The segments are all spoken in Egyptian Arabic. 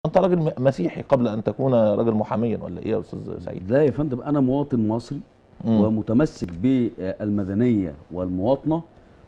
انت راجل م- مسيحي قبل ان تكون راجل محاميا ولا ايه يا استاذ سعيد لا يا فندم انا مواطن مصري مم. ومتمسك بالمدنيه والمواطنه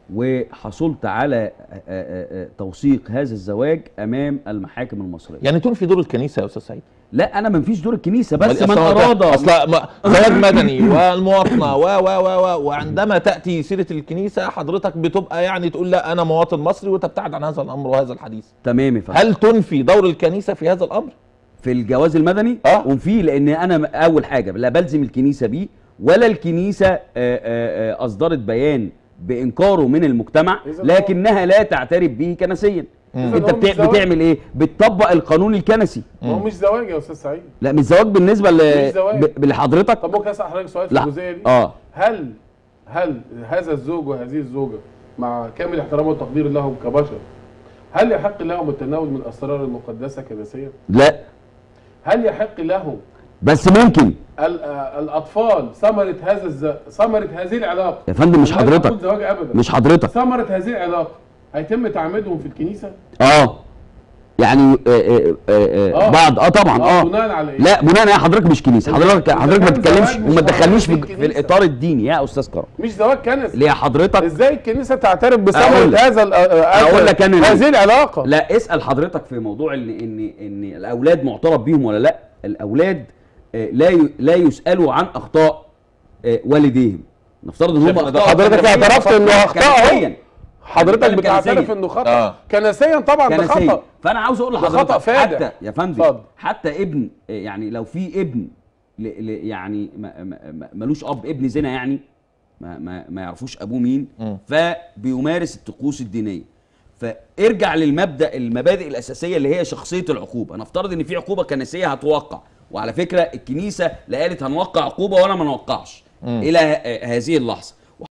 وحصلت على آه، آه، آه، توثيق هذا الزواج امام المحاكم المصريه يعني تنفي دور الكنيسه يا استاذ سعيد لا انا ما فيش دور الكنيسه بس أصل من هو ده- اراد اصل ما- زواج مدني والمواطنه و و و و وعندما تاتي سيره الكنيسه حضرتك بتبقى يعني تقول لا انا مواطن مصري وتبتعد عن هذا الامر وهذا الحديث تمام يا فندم هل تنفي دور الكنيسه في هذا الامر في الجواز المدني آه. وفي لان انا م- اول حاجه لا بلزم الكنيسه بيه ولا الكنيسه آه، آه، آه، اصدرت بيان بانكاره من المجتمع إذا هو- لكنها لا تعترف به كنسيا مم. انت إذا هو مش بتع- زواج. بتعمل ايه بتطبق القانون الكنسي ما هو مش زواج يا استاذ سعيد لا مش زواج بالنسبه ل... مش زواج. ب... لحضرتك طب ممكن اسال حضرتك سؤال في لا. الجزئيه دي اه هل هل هذا الزوج وهذه الزوجه مع كامل احترام والتقدير لهم كبشر هل يحق لهم التناول من الاسرار المقدسه كنسيا؟ لا هل يحق لهم بس ممكن ال- آه، الاطفال ثمره هذا الز... ثمره هذه العلاقه يا فندم مش لا حضرتك تكون زواج ابدا مش حضرتك ثمره هذه العلاقه هيتم تعميدهم في الكنيسه؟ اه يعني آه آه آه آه آه. بعض اه طبعا اه اه بناء على ايه؟ لا بناء على حضرتك مش كنيسه حضرتك إذا حضرتك ما كان تتكلمش زواج مش وما تدخلنيش في, موجود في في الكنيسة. الاطار الديني يا استاذ كرم مش زواج كنسي ليه حضرتك ازاي الكنيسه تعترف أقول بثمره لك. هذا ال- آه، أقول لك أنا ليه. هذه العلاقه لا اسال حضرتك في موضوع ان ان ان الاولاد معترف بيهم ولا لا الاولاد آه، لا ي- لا يسالوا عن اخطاء آه، والديهم نفترض ان هم شايف إن ده اخطاء حضرتك كنسية اعترفت إنه فقط. أخطاء أهو. كنسياً. حضرتك بتكلم بتعترف كنسياً. انه خطا آه. كنسيا طبعا ده كنسيا خطا فانا عاوز اقول ده لحضرتك خطأ فادح. حتى يا فندم اتفضل. حتى ابن آه، يعني لو في ابن ل ل يعني ما- ما- ما- ملوش اب ابن زنا يعني ما ما, ما يعرفوش ابوه مين مم. فبيمارس الطقوس الدينيه فارجع للمبدا المبادئ الاساسيه اللي هي شخصيه العقوبه نفترض ان في عقوبه كنسيه هتوقع وعلى فكره الكنيسه لا قالت هنوقع عقوبه ولا ما نوقعش الى ه- هذه اللحظه